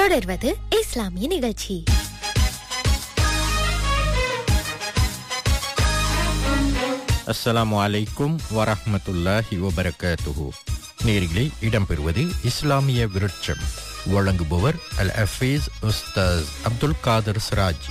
தொடர்வது இஸ்லாமிய நிகழ்ச்சி அஸ்ஸலாமு அலைக்கும் வரஹ்மத்துல்லாஹி வபரகாத்துஹு நேரிலே இடம்பெறுவது இஸ்லாமிய விருட்சம் வழங்குபவர் அல் அஃபீஸ் உஸ்தாஸ் அப்துல் காதர் சிராஜி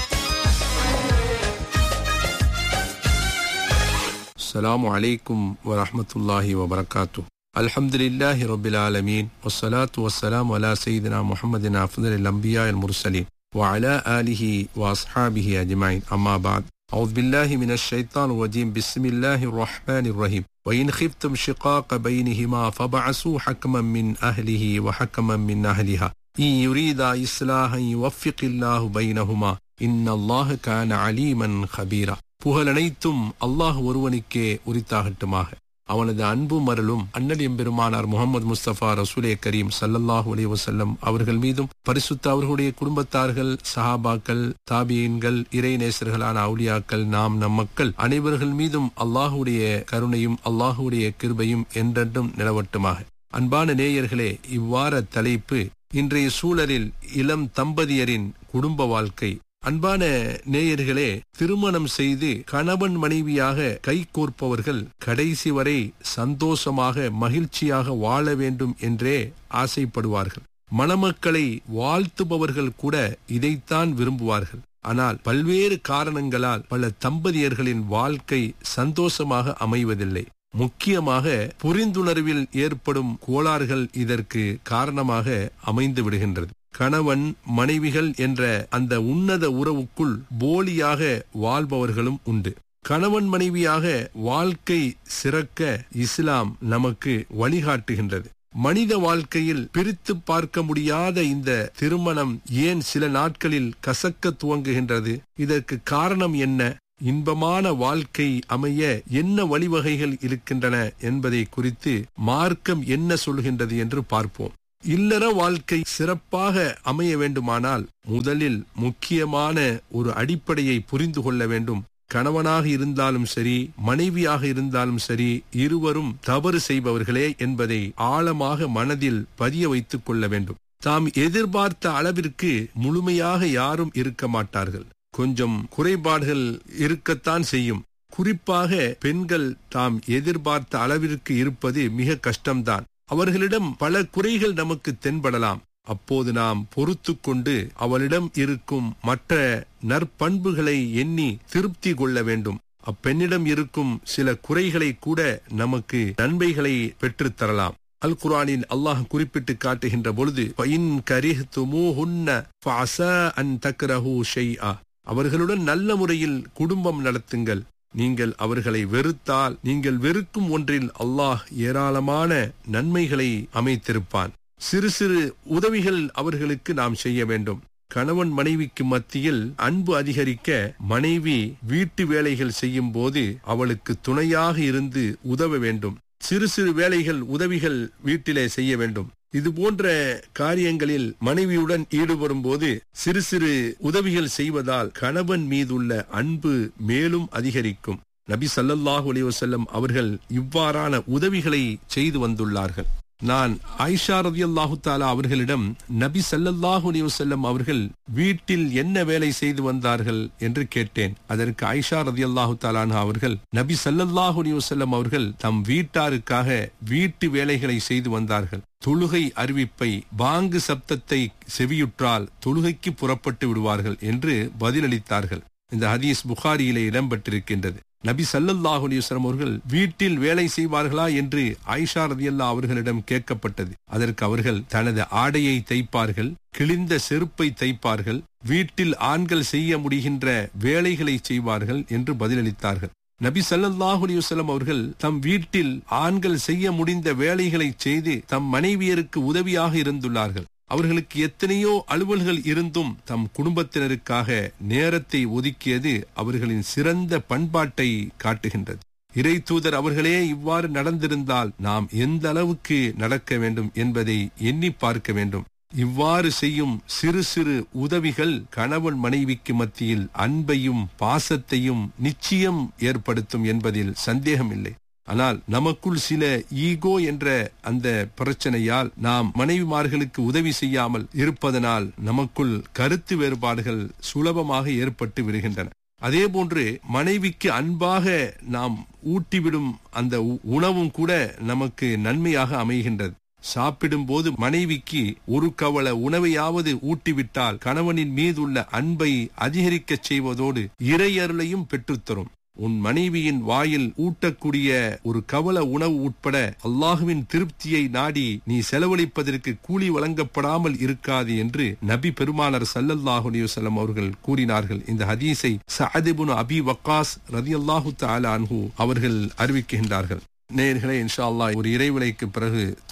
السلام عليكم ورحمة الله وبركاته الحمد لله رب العالمين والصلاة والسلام على سيدنا محمد أفضل الأنبياء المرسلين وعلى آله وأصحابه أجمعين أما بعد أعوذ بالله من الشيطان الرجيم بسم الله الرحمن الرحيم وإن خفتم شقاق بينهما فبعثوا حكما من أهله وحكما من أهلها إن يريد إصلاحا يوفق الله بينهما إن الله كان عليما خبيرا புகழனைத்தும் அல்லாஹ் ஒருவனுக்கே உரித்தாகட்டுமாக அவனது அன்பும் அருளும் அண்ணல் எம்பெருமானார் முகமது முஸ்தபா ரசூலே கரீம் சல்லல்லாஹு அலைஹி வஸல்லம் அவர்கள் மீதும் பரிசுத்த அவர்களுடைய குடும்பத்தார்கள் சஹாபாக்கள் தாபியன்கள் இறை நேசர்களான அவுலியாக்கள் நாம் நம் மக்கள் அனைவர்கள் மீதும் அல்லாஹுடைய கருணையும் அல்லாஹுடைய கிருபையும் என்றென்றும் நிலவட்டுமாக அன்பான நேயர்களே இவ்வார தலைப்பு இன்றைய சூழலில் இளம் தம்பதியரின் குடும்ப வாழ்க்கை அன்பான நேயர்களே திருமணம் செய்து கணவன் மனைவியாக கைகோர்ப்பவர்கள் கடைசி வரை சந்தோஷமாக மகிழ்ச்சியாக வாழ வேண்டும் என்றே ஆசைப்படுவார்கள் மணமக்களை வாழ்த்துபவர்கள் கூட இதைத்தான் விரும்புவார்கள் ஆனால் பல்வேறு காரணங்களால் பல தம்பதியர்களின் வாழ்க்கை சந்தோஷமாக அமைவதில்லை முக்கியமாக புரிந்துணர்வில் ஏற்படும் கோளாறுகள் இதற்கு காரணமாக அமைந்து விடுகின்றது கணவன் மனைவிகள் என்ற அந்த உன்னத உறவுக்குள் போலியாக வாழ்பவர்களும் உண்டு கணவன் மனைவியாக வாழ்க்கை சிறக்க இஸ்லாம் நமக்கு வழிகாட்டுகின்றது மனித வாழ்க்கையில் பிரித்து பார்க்க முடியாத இந்த திருமணம் ஏன் சில நாட்களில் கசக்க துவங்குகின்றது இதற்கு காரணம் என்ன இன்பமான வாழ்க்கை அமைய என்ன வழிவகைகள் இருக்கின்றன என்பதை குறித்து மார்க்கம் என்ன சொல்கின்றது என்று பார்ப்போம் இல்லற வாழ்க்கை சிறப்பாக அமைய வேண்டுமானால் முதலில் முக்கியமான ஒரு அடிப்படையை புரிந்து கொள்ள வேண்டும் கணவனாக இருந்தாலும் சரி மனைவியாக இருந்தாலும் சரி இருவரும் தவறு செய்பவர்களே என்பதை ஆழமாக மனதில் பதிய வைத்துக் கொள்ள வேண்டும் தாம் எதிர்பார்த்த அளவிற்கு முழுமையாக யாரும் இருக்க மாட்டார்கள் கொஞ்சம் குறைபாடுகள் இருக்கத்தான் செய்யும் குறிப்பாக பெண்கள் தாம் எதிர்பார்த்த அளவிற்கு இருப்பது மிக கஷ்டம்தான் அவர்களிடம் பல குறைகள் நமக்கு தென்படலாம் அப்போது நாம் பொறுத்து கொண்டு அவளிடம் இருக்கும் மற்ற நற்பண்புகளை எண்ணி திருப்தி கொள்ள வேண்டும் அப்பெண்ணிடம் இருக்கும் சில குறைகளை கூட நமக்கு நன்மைகளை பெற்றுத்தரலாம் அல் குரானில் அல்லாஹ் குறிப்பிட்டு காட்டுகின்ற பொழுது அவர்களுடன் நல்ல முறையில் குடும்பம் நடத்துங்கள் நீங்கள் அவர்களை வெறுத்தால் நீங்கள் வெறுக்கும் ஒன்றில் அல்லாஹ் ஏராளமான நன்மைகளை அமைத்திருப்பான் சிறு சிறு உதவிகள் அவர்களுக்கு நாம் செய்ய வேண்டும் கணவன் மனைவிக்கு மத்தியில் அன்பு அதிகரிக்க மனைவி வீட்டு வேலைகள் செய்யும் போது அவளுக்கு துணையாக இருந்து உதவ வேண்டும் சிறு சிறு வேலைகள் உதவிகள் வீட்டிலே செய்ய வேண்டும் இது போன்ற காரியங்களில் மனைவியுடன் ஈடுபடும் போது சிறு சிறு உதவிகள் செய்வதால் கணவன் மீதுள்ள அன்பு மேலும் அதிகரிக்கும் நபி சல்லல்லாஹு அலி வசல்லம் அவர்கள் இவ்வாறான உதவிகளை செய்து வந்துள்ளார்கள் நான் ஐஷா ரதி அல்லாஹு தாலா அவர்களிடம் நபி சல்லல்லாஹு அலி வசல்லம் அவர்கள் வீட்டில் என்ன வேலை செய்து வந்தார்கள் என்று கேட்டேன் அதற்கு ஐஷா ரதி அல்லாஹு தாலான் அவர்கள் நபி சல்லல்லாஹு அலி வசல்லம் அவர்கள் தம் வீட்டாருக்காக வீட்டு வேலைகளை செய்து வந்தார்கள் தொழுகை அறிவிப்பை பாங்கு சப்தத்தை செவியுற்றால் தொழுகைக்கு புறப்பட்டு விடுவார்கள் என்று பதிலளித்தார்கள் இந்த ஹதீஸ் புகாரியிலே இடம்பெற்றிருக்கின்றது நபி சல்லல்லாஹு அலிவசலம் அவர்கள் வீட்டில் வேலை செய்வார்களா என்று ஆயிஷா ரதியல்லா அவர்களிடம் கேட்கப்பட்டது அதற்கு அவர்கள் தனது ஆடையை தைப்பார்கள் கிழிந்த செருப்பை தைப்பார்கள் வீட்டில் ஆண்கள் செய்ய முடிகின்ற வேலைகளை செய்வார்கள் என்று பதிலளித்தார்கள் நபி சல்லல்லாஹு அலிவசலம் அவர்கள் தம் வீட்டில் ஆண்கள் செய்ய முடிந்த வேலைகளை செய்து தம் மனைவியருக்கு உதவியாக இருந்துள்ளார்கள் அவர்களுக்கு எத்தனையோ அலுவல்கள் இருந்தும் தம் குடும்பத்தினருக்காக நேரத்தை ஒதுக்கியது அவர்களின் சிறந்த பண்பாட்டை காட்டுகின்றது இறை தூதர் அவர்களே இவ்வாறு நடந்திருந்தால் நாம் எந்த அளவுக்கு நடக்க வேண்டும் என்பதை எண்ணி பார்க்க வேண்டும் இவ்வாறு செய்யும் சிறு சிறு உதவிகள் கணவன் மனைவிக்கு மத்தியில் அன்பையும் பாசத்தையும் நிச்சயம் ஏற்படுத்தும் என்பதில் சந்தேகமில்லை ஆனால் நமக்குள் சில ஈகோ என்ற அந்த பிரச்சனையால் நாம் மனைவிமார்களுக்கு உதவி செய்யாமல் இருப்பதனால் நமக்குள் கருத்து வேறுபாடுகள் சுலபமாக ஏற்பட்டு விடுகின்றன அதே போன்று மனைவிக்கு அன்பாக நாம் ஊட்டிவிடும் அந்த உ- உணவும் கூட நமக்கு நன்மையாக அமைகின்றது சாப்பிடும் போது மனைவிக்கு ஒரு கவள உணவையாவது ஊட்டிவிட்டால் கணவனின் மீதுள்ள அன்பை அதிகரிக்கச் செய்வதோடு இறையருளையும் பெற்றுத்தரும் உன் மனைவியின் வாயில் ஊட்டக்கூடிய ஒரு கவல உணவு உட்பட அல்லாஹுவின் திருப்தியை நாடி நீ செலவழிப்பதற்கு கூலி வழங்கப்படாமல் இருக்காது என்று நபி பெருமானார் ஸல்லல்லாஹு அலைஹி வஸல்லம் அவர்கள் கூறினார்கள் இந்த ஹதீஸை சஅதிபுன் அபி வக்காஸ் ரதியல்லாஹு தஆலா அன்ஹு அவர்கள் அறிவிக்கின்றார்கள் நேயர்களே இன்ஷா அல்லாஹ் ஒரு இறைவிலைக்கு பிறகு